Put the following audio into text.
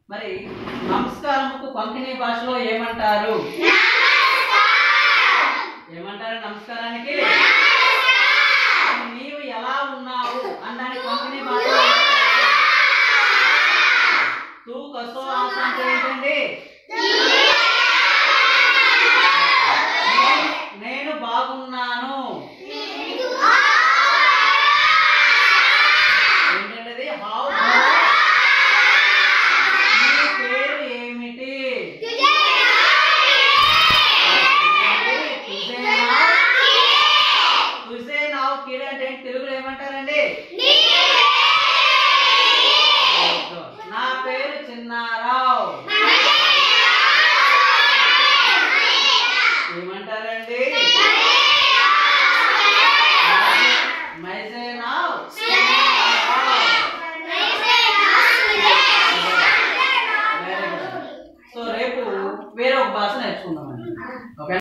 మరి నమస్కారముకు కొంకణి భాషలో ఏమంటారు ఏమంటారు నమస్కారానికి నీవు ఎలా ఉన్నావు అనడానికి కొంకణి భాషలో తూ కసో ఆస అంటే ఏంటండి నేను- నేను బాగున్నాను ఏంటంటే హౌ నీ పేరు ఏమిటి హుసేనావ్ కిడ్ అంటే ఏంటి? తెలుగులో ఏమంటారండి నా పేరు చిన్నారావు ఏమంటారండి మైసేనావ్ సో రేపు వేరే ఒక భాష నేర్చుకుందామండి ఓకే